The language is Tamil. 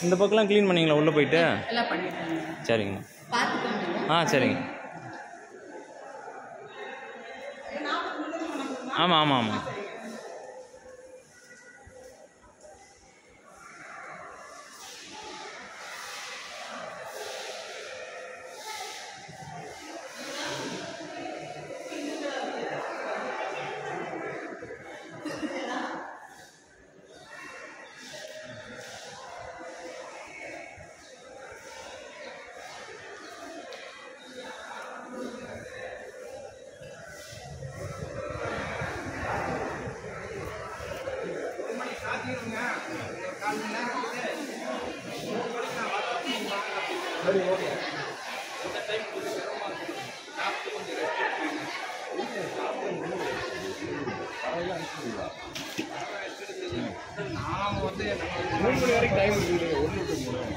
இந்த பக்கம்லாம் க்ளீன் பண்ணீங்களா உள்ளே போயிட்டு எல்லாம் பண்ணிட்டாங்க சரிங்கம்மா பார்த்துக்கோங்க ஆ சரிங்க ஆமாம் ஆமாம் ஆமாம் மூணு மணி வரைக்கும் டைம் இருக்குது ஒன்று டு மூணு